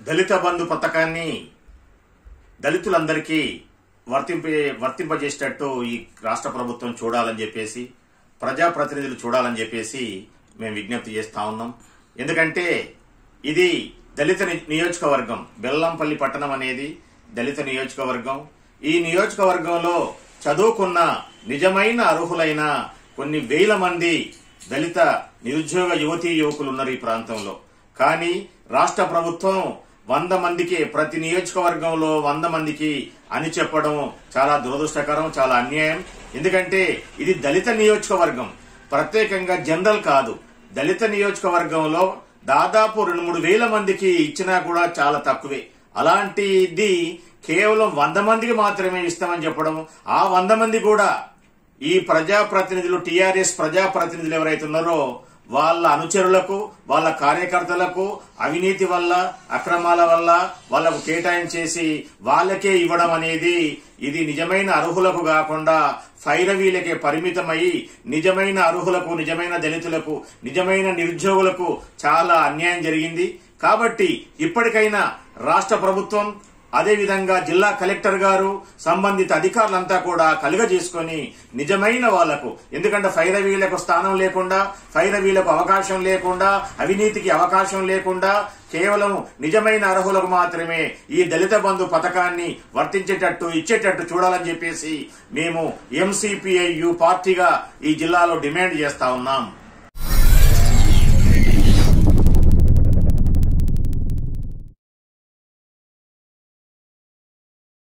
దళిత బంధు పథకాన్ని దళితులందరికీ వర్తింప వర్తింపజేసేటట్టు ఈ రాష్ట్ర ప్రభుత్వం చూడాలని చెప్పేసి ప్రజాప్రతినిధులు చూడాలని చెప్పేసి మేము విజ్ఞప్తి చేస్తా ఉన్నాం ఎందుకంటే ఇది దళిత ని- నియోజకవర్గం బెల్లంపల్లి పట్టణం అనేది దళిత నియోజకవర్గం ఈ నియోజకవర్గంలో చదువుకున్న నిజమైన అర్హులైన కొన్ని వేల మంది దళిత నిరుద్యోగ యువతీ యువకులు ఉన్నారు ఈ ప్రాంతంలో కానీ రాష్ట్ర ప్రభుత్వం వంద మందికి ప్రతి నియోజకవర్గంలో వంద మందికి అని చెప్పడం చాలా దురదృష్టకరం చాలా అన్యాయం ఎందుకంటే ఇది దళిత నియోజకవర్గం ప్రత్యేకంగా జనరల్ కాదు దళిత నియోజకవర్గంలో దాదాపు రెండు మూడు వేల మందికి ఇచ్చినా కూడా చాలా తక్కువే అలాంటిది కేవలం వంద మందికి మాత్రమే ఇస్తామని చెప్పడం ఆ వంద మంది కూడా ఈ ప్రజాప్రతినిధులు టిఆర్ఎస్ ప్రజాప్రతినిధులు ఎవరైతే ఉన్నారో వాళ్ళ అనుచరులకు వాళ్ళ కార్యకర్తలకు అవినీతి వల్ల అక్రమాల వల్ల వాళ్ళకు కేటాయించేసి వాళ్ళకే ఇవ్వడం అనేది ఇది నిజమైన అర్హులకు కాకుండా ఫైరవీలకే పరిమితమై నిజమైన అర్హులకు నిజమైన దళితులకు నిజమైన నిరుద్యోగులకు చాలా అన్యాయం జరిగింది కాబట్టి ఇప్పటికైనా రాష్ట్ర ప్రభుత్వం అదేవిధంగా జిల్లా కలెక్టర్ గారు సంబంధిత అధికారులంతా కూడా కలుగజేసుకొని నిజమైన వాళ్లకు ఎందుకంటే ఫైరవీలకు స్థానం లేకుండా ఫైరవీలకు అవకాశం లేకుండా అవినీతికి అవకాశం లేకుండా కేవలం నిజమైన అర్హులకు మాత్రమే ఈ దళిత బంధు పథకాన్ని వర్తించేటట్టు ఇచ్చేటట్టు చూడాలని చెప్పేసి మేము ఎంసీపీఐయు పార్టీగా ఈ జిల్లాలో డిమాండ్ చేస్తా ఉన్నాం